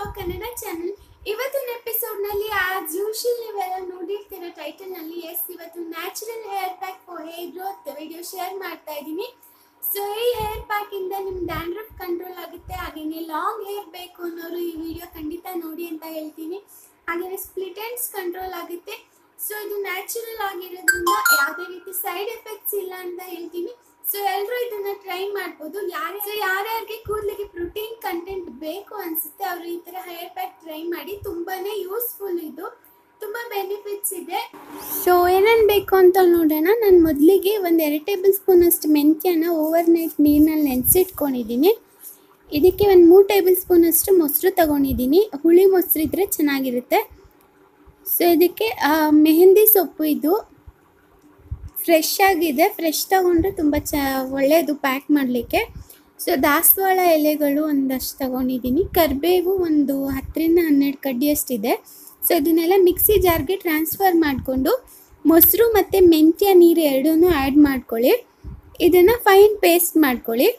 blog Kannada channel ಇವತ್ತಿನ episode ನಲ್ಲಿ as usual ನೀವೆಲ್ಲ ನೋಡಿರ್ತೀರ ಟೈಟಲ್ ನಲ್ಲಿ ಎಸ್ ಇವತ್ತು natural hair pack for hair growth video share ಮಾಡ್ತಾ ಇದ್ದೀನಿ ಸೊ ಈ ಹೇರ್ ಪ್ಯಾಕ್ ಇಂದ ನಿಮ್ ಡ್ಯಾಂಡ್ರಫ್ ಕಂಟ್ರೋಲ್ ಆಗುತ್ತೆ ಹಾಗೇನೆ ಲಾಂಗ್ ಹೇರ್ ಬೇಕು ಅನ್ನೋರು ಈ ವಿಡಿಯೋ ಖಂಡಿತ ನೋಡಿ ಅಂತ ಹೇಳ್ತೀನಿ ಹಾಗೇನೆ ಸ್ಪ್ಲಿಟ್ ಎಂಡ್ಸ್ ಕಂಟ್ರೋಲ್ ಆಗುತ್ತೆ ಸೊ ಇದು ನ್ಯಾಚುರಲ್ ಆಗಿರೋದ್ರಿಂದ ಯಾವುದೇ ರೀತಿ ಸೈಡ್ ಎಫೆಕ್ಟ್ಸ್ ಇಲ್ಲ ಅಂತ ಹೇಳ್ತೀನಿ ಸೊ ಎಲ್ಲರೂ ಇದನ್ನ ಟ್ರೈ ಮಾಡ್ಬೋದು ಯಾರೇ ಸೊ ಯಾರ್ಯಾರಿಗೆ ಕೂದಲಿಗೆ ಪ್ರೋಟೀನ್ ಕಂಟೆಂಟ್ ಬೇಕು ಅನ್ಸುತ್ತೆ ಅವರು ಈ ತರ ಹೇರ್ ಪ್ಯಾಕ್ ಟ್ರೈ ಮಾಡಿ ತುಂಬಾನೇ ಯೂಸ್ಫುಲ್ ಇದು ತುಂಬಾ ಬೆನಿಫಿಟ್ಸ್ ಇದೆ ಸೊ ಏನೇನು ಬೇಕು ಅಂತ ನೋಡೋಣ ನಾನು ಮೊದಲಿಗೆ ಒಂದು ಎರಡು ಟೇಬಲ್ ಸ್ಪೂನ್ ಅಷ್ಟು ಮೆಂತ್ಯನ ಓವರ್ ನೈಟ್ ನೀರಿನಲ್ಲಿ ನೆನೆಸಿಟ್ಕೊಂಡಿದ್ದೀನಿ ಇದಕ್ಕೆ ಒಂದು ಮೂರು ಟೇಬಲ್ ಸ್ಪೂನ್ ಅಷ್ಟು ಮೊಸರು ತಗೊಂಡಿದ್ದೀನಿ ಹುಳಿ ಮೊಸರು ಇದ್ರೆ ಚೆನ್ನಾಗಿರುತ್ತೆ ಸೊ ಇದಕ್ಕೆ ಆ, ಮೆಹಂದಿ ಸೊಪ್ಪು ಇದು ಫ್ರೆಶ್ ಆಗಿದೆ ಫ್ರೆಶ್ ತಗೊಂಡ್ರೆ ತುಂಬ ಚ ಒಳ್ಳೆಯದು ಪ್ಯಾಕ್ ಮಾಡಲಿಕ್ಕೆ ಸೊ ದಾಸವಾಳ ಎಲೆಗಳು ಒಂದಷ್ಟು ತಗೊಂಡಿದ್ದೀನಿ ಕರಿಬೇವು ಒಂದು ಹತ್ತರಿಂದ ಹನ್ನೆರಡು ಕಡ್ಡಿಯಷ್ಟಿದೆ ಸೊ ಇದನ್ನೆಲ್ಲ ಮಿಕ್ಸಿ ಜಾರ್ಗೆ ಟ್ರಾನ್ಸ್ಫರ್ ಮಾಡಿಕೊಂಡು ಮೊಸರು ಮತ್ತು ಮೆಂತ್ಯ ನೀರು ಎರಡೂ ಆ್ಯಡ್ ಮಾಡ್ಕೊಳ್ಳಿ ಇದನ್ನು ಫೈನ್ ಪೇಸ್ಟ್ ಮಾಡ್ಕೊಳ್ಳಿ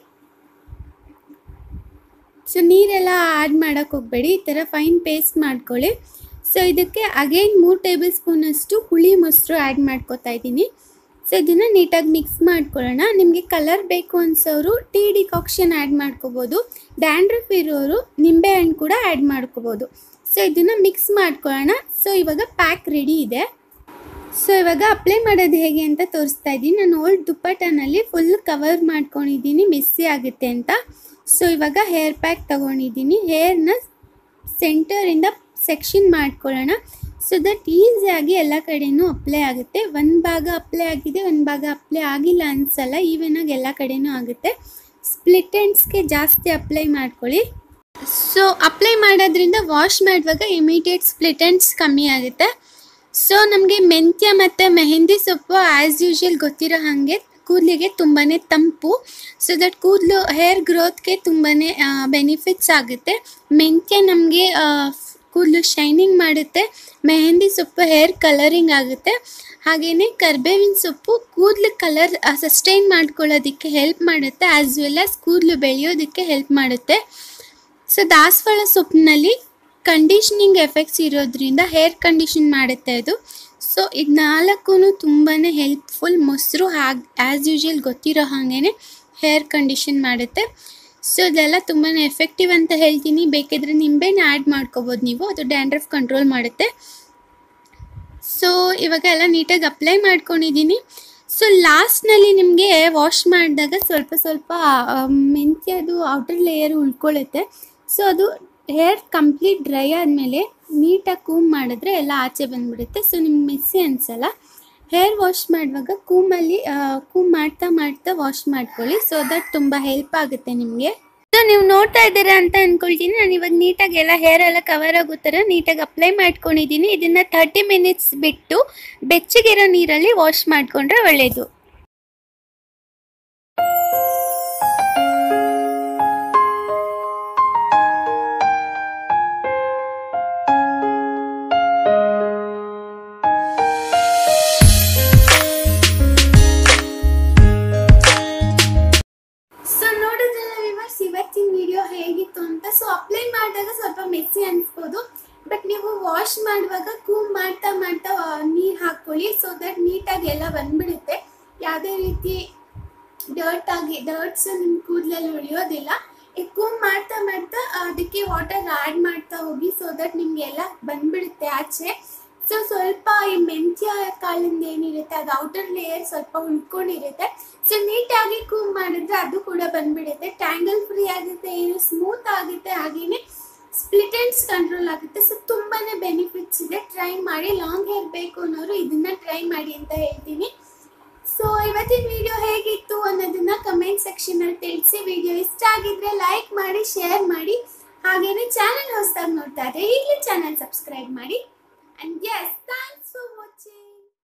ಸೊ ನೀರೆಲ್ಲ ಆ್ಯಡ್ ಮಾಡೋಕ್ಕೆ ಹೋಗಬೇಡಿ ಈ ಥರ ಫೈನ್ ಪೇಸ್ಟ್ ಮಾಡ್ಕೊಳ್ಳಿ ಸೊ ಇದಕ್ಕೆ ಅಗೈನ್ ಮೂರು ಟೇಬಲ್ ಸ್ಪೂನಷ್ಟು ಹುಳಿ ಮೊಸರು ಆ್ಯಡ್ ಮಾಡ್ಕೊತಾ ಇದ್ದೀನಿ ಸೊ ಇದನ್ನು ನೀಟಾಗಿ ಮಿಕ್ಸ್ ಮಾಡ್ಕೊಳ್ಳೋಣ ನಿಮಗೆ ಕಲರ್ ಬೇಕು ಅನ್ಸೋರು ಟೀ ಡಿಕಾಕ್ಷನ್ ಆ್ಯಡ್ ಮಾಡ್ಕೋಬೋದು ಡ್ಯಾಂಡ್ರಫ್ ಇರೋರು ನಿಂಬೆಹಣ್ಣು ಕೂಡ ಆ್ಯಡ್ ಮಾಡ್ಕೋಬೋದು ಸೊ ಇದನ್ನು ಮಿಕ್ಸ್ ಮಾಡ್ಕೊಳ್ಳೋಣ ಸೊ ಇವಾಗ ಪ್ಯಾಕ್ ರೆಡಿ ಇದೆ ಸೊ ಇವಾಗ ಅಪ್ಲೈ ಮಾಡೋದು ಹೇಗೆ ಅಂತ ತೋರಿಸ್ತಾ ಇದ್ದೀನಿ ನಾನು ಓಲ್ಡ್ ದುಪ್ಪಟ್ಟನಲ್ಲಿ ಫುಲ್ ಕವರ್ ಮಾಡ್ಕೊಂಡಿದ್ದೀನಿ ಮೆಸ್ಸಿ ಆಗುತ್ತೆ ಅಂತ ಸೊ ಇವಾಗ ಹೇರ್ ಪ್ಯಾಕ್ ತಗೊಂಡಿದ್ದೀನಿ ಹೇರ್ನ ಸೆಂಟರಿಂದ ಸೆಕ್ಷನ್ ಮಾಡ್ಕೊಳ್ಳೋಣ ಸೊ ದಟ್ ಈಸಿಯಾಗಿ ಎಲ್ಲ ಕಡೆನೂ ಅಪ್ಲೈ ಆಗುತ್ತೆ ಒಂದು ಭಾಗ ಅಪ್ಲೈ ಆಗಿದೆ ಒಂದು ಭಾಗ ಅಪ್ಲೈ ಆಗಿಲ್ಲ ಅನ್ಸಲ್ಲ ಈವನಾಗಿ ಎಲ್ಲ ಕಡೆನೂ ಆಗುತ್ತೆ ಸ್ಪ್ಲಿಟ್ ಎಂಡ್ಸ್ಗೆ ಜಾಸ್ತಿ ಅಪ್ಲೈ ಮಾಡ್ಕೊಳ್ಳಿ ಸೊ ಅಪ್ಲೈ ಮಾಡೋದ್ರಿಂದ ವಾಶ್ ಮಾಡುವಾಗ ಇಮಿಡಿಯೇಟ್ ಸ್ಪ್ಲಿಟ್ ಎಂಡ್ಸ್ ಕಮ್ಮಿ ಆಗುತ್ತೆ ಸೊ ನಮಗೆ ಮೆಂತ್ಯ ಮತ್ತು ಮೆಹಂದಿ ಸೊಪ್ಪು ಆ್ಯಸ್ ಯೂಶುವಲ್ ಗೊತ್ತಿರೋ ಹಾಗೆ ಕೂದಲಿಗೆ ತುಂಬಾ ತಂಪು ಸೊ ದಟ್ ಕೂದಲು ಹೇರ್ ಗ್ರೋತ್ಗೆ ತುಂಬಾ ಬೆನಿಫಿಟ್ಸ್ ಆಗುತ್ತೆ ಮೆಂತ್ಯ ನಮಗೆ ಕೂದಲು ಶೈನಿಂಗ್ ಮಾಡುತ್ತೆ ಮೆಹಂದಿ ಸೊಪ್ಪು ಹೇರ್ ಕಲರಿಂಗ್ ಆಗುತ್ತೆ ಹಾಗೆಯೇ ಕರ್ಬೇವಿನ ಸೊಪ್ಪು ಕೂದಲು ಕಲರ್ ಸಸ್ಟೈನ್ ಮಾಡ್ಕೊಳ್ಳೋದಕ್ಕೆ ಹೆಲ್ಪ್ ಮಾಡುತ್ತೆ ಆ್ಯಸ್ ವೆಲ್ ಆಸ್ ಕೂದಲು ಬೆಳೆಯೋದಕ್ಕೆ ಹೆಲ್ಪ್ ಮಾಡುತ್ತೆ ಸೊ ದಾಸವಾಳ ಸೊಪ್ಪಿನಲ್ಲಿ ಕಂಡೀಷ್ನಿಂಗ್ ಎಫೆಕ್ಟ್ಸ್ ಇರೋದ್ರಿಂದ ಹೇರ್ ಕಂಡೀಷನ್ ಮಾಡುತ್ತೆ ಅದು ಸೊ ಇದು ನಾಲ್ಕು ತುಂಬಾ ಹೆಲ್ಪ್ಫುಲ್ ಮೊಸರು ಹಾಗೆ ಆ್ಯಸ್ ಯೂಶುವಲ್ ಗೊತ್ತಿರೋ ಹಾಗೇ ಹೇರ್ ಕಂಡೀಷನ್ ಮಾಡುತ್ತೆ ಸೊ ಇದೆಲ್ಲ ತುಂಬಾ ಎಫೆಕ್ಟಿವ್ ಅಂತ ಹೇಳ್ತೀನಿ ಬೇಕಿದ್ರೆ ನಿಂಬೆನ ಆ್ಯಡ್ ಮಾಡ್ಕೋಬೋದು ನೀವು ಅದು ಡ್ಯಾಂಡ್ರಫ್ ಕಂಟ್ರೋಲ್ ಮಾಡುತ್ತೆ ಸೊ ಇವಾಗ ಎಲ್ಲ ನೀಟಾಗಿ ಅಪ್ಲೈ ಮಾಡ್ಕೊಂಡಿದ್ದೀನಿ ಸೊ ಲಾಸ್ಟ್ನಲ್ಲಿ ನಿಮಗೆ ವಾಶ್ ಮಾಡಿದಾಗ ಸ್ವಲ್ಪ ಸ್ವಲ್ಪ ಆ, ಮೆಂತ್ಯದು ಔಟರ್ ಲೇಯರ್ ಉಳ್ಕೊಳ್ಳುತ್ತೆ ಸೊ ಅದು ಹೇರ್ ಕಂಪ್ಲೀಟ್ ಡ್ರೈ ಆದಮೇಲೆ ನೀಟಾಗಿ ಕೂಮ್ ಮಾಡಿದ್ರೆ ಎಲ್ಲ ಆಚೆ ಬಂದ್ಬಿಡುತ್ತೆ ಸೊ ನಿಮ್ಗೆ ಮೆಸ್ಸಿ ಅನಿಸಲ್ಲ ಹೇರ್ ವಾಶ್ ಮಾಡುವಾಗ ಕೂಮಲ್ಲಿ ಕೂಮ್ ಮಾಡ್ತಾ ಮಾಡ್ತಾ ವಾಶ್ ಮಾಡ್ಕೊಳ್ಳಿ ಸೊ ದಟ್ ತುಂಬ ಹೆಲ್ಪ್ ಆಗುತ್ತೆ ನಿಮಗೆ ಸೊ ನೀವು ನೋಡ್ತಾ ಇದ್ದೀರಾ ಅಂತ ಅನ್ಕೊಳ್ತೀನಿ ನಾನು ಇವಾಗ ನೀಟಾಗಿ ಎಲ್ಲ ಹೇರ್ ಎಲ್ಲ ಕವರ್ ಆಗೋ ಥರ ನೀಟಾಗಿ ಅಪ್ಲೈ ಮಾಡ್ಕೊಂಡಿದ್ದೀನಿ ಇದನ್ನು ತರ್ಟಿ ಮಿನಿಟ್ಸ್ ಬಿಟ್ಟು ಬೆಚ್ಚಗಿರೋ ನೀರಲ್ಲಿ ವಾಶ್ ಮಾಡಿಕೊಂಡ್ರೆ ಒಳ್ಳೆಯದು ಸೊ ನೋಡಿದ್ರಲ್ಲ ವಿವರ್ಸ್ ಇವತ್ತಿನ ವಿಡಿಯೋ ಹೇಗಿತ್ತು ಅಂತ ಸೊ ಅಪ್ಲೈ ಮಾಡಿದಾಗ ಸ್ವಲ್ಪ ಮೆಸ್ಸಿ ಅನ್ಸ್ಬೋದು ಬಟ್ ನೀವು ವಾಶ್ ಮಾಡುವಾಗ ಕೂಮ್ ಮಾಡ್ತಾ ಮಾಡ್ತಾ ನೀರು ಹಾಕ್ಕೊಳ್ಳಿ ಸೊ ದಟ್ ನೀಟಾಗಿ ಎಲ್ಲ ಬಂದ್ಬಿಡುತ್ತೆ ಯಾವುದೇ ರೀತಿ ಡರ್ಟ್ ಆಗಿ ಡರ್ಟ್ಸ್ ನಿಮ್ಮ ಕೂದಲಲ್ಲಿ ಉಳಿಯೋದಿಲ್ಲ ಈ ಕೂಮ್ ಮಾಡ್ತಾ ಮಾಡ್ತಾ ಅದಕ್ಕೆ ವಾಟರ್ ಆ್ಯಡ್ ಮಾಡ್ತಾ ಹೋಗಿ ಸೊ ದಟ್ ನಿಮಗೆ ಎಲ್ಲ ಬಂದ್ಬಿಡುತ್ತೆ ಆಚೆ ಸೊ ಸ್ವಲ್ಪ ಈ ಮೆಂತ್ಯ ಕಾಳಿಂದ ಏನಿರುತ್ತೆ ಅದು ಔಟರ್ ಲೇಯರ್ ಸ್ವಲ್ಪ ಉಳ್ಕೊಂಡಿರುತ್ತೆ ಸೊ ನೀಟಾಗಿ ಕೂಮ್ ಮಾಡಿದ್ರೆ ಅದು ಕೂಡ ಬಂದ್ಬಿಡುತ್ತೆ ಟ್ಯಾಂಗಲ್ ಫ್ರೀ ಆಗುತ್ತೆ ಏನು ಸ್ಮೂತ್ ಆಗುತ್ತೆ ಹಾಗೇನೆ ಸ್ಪ್ಲಿಟ್ ಎಂಡ್ಸ್ ಕಂಟ್ರೋಲ್ ಆಗುತ್ತೆ ಸೊ ತುಂಬಾನೇ ಬೆನಿಫಿಟ್ಸ್ ಇದೆ ಟ್ರೈ ಮಾಡಿ ಲಾಂಗ್ ಹೇರ್ ಬೇಕು ಅನ್ನೋರು ಇದನ್ನ ಟ್ರೈ ಮಾಡಿ ಅಂತ ಹೇಳ್ತೀನಿ ಸೊ ಇವತ್ತಿನ ವಿಡಿಯೋ ಹೇಗಿತ್ತು ಅನ್ನೋದನ್ನ ಕಮೆಂಟ್ ಸೆಕ್ಷನ್ ಅಲ್ಲಿ ತಿಳಿಸಿ ವಿಡಿಯೋ ಇಷ್ಟ ಆಗಿದ್ರೆ ಲೈಕ್ ಮಾಡಿ ಶೇರ್ ಮಾಡಿ ಹಾಗೇನೆ ಚಾನೆಲ್ ಹೊಸದಾಗಿ ನೋಡ್ತಾ ಇದ್ರೆ ಈಗಲೇ ಚಾನೆಲ್ ಸಬ್ಸ್ಕ್ರೈಬ್ ಮಾಡಿ and yes thanks for watching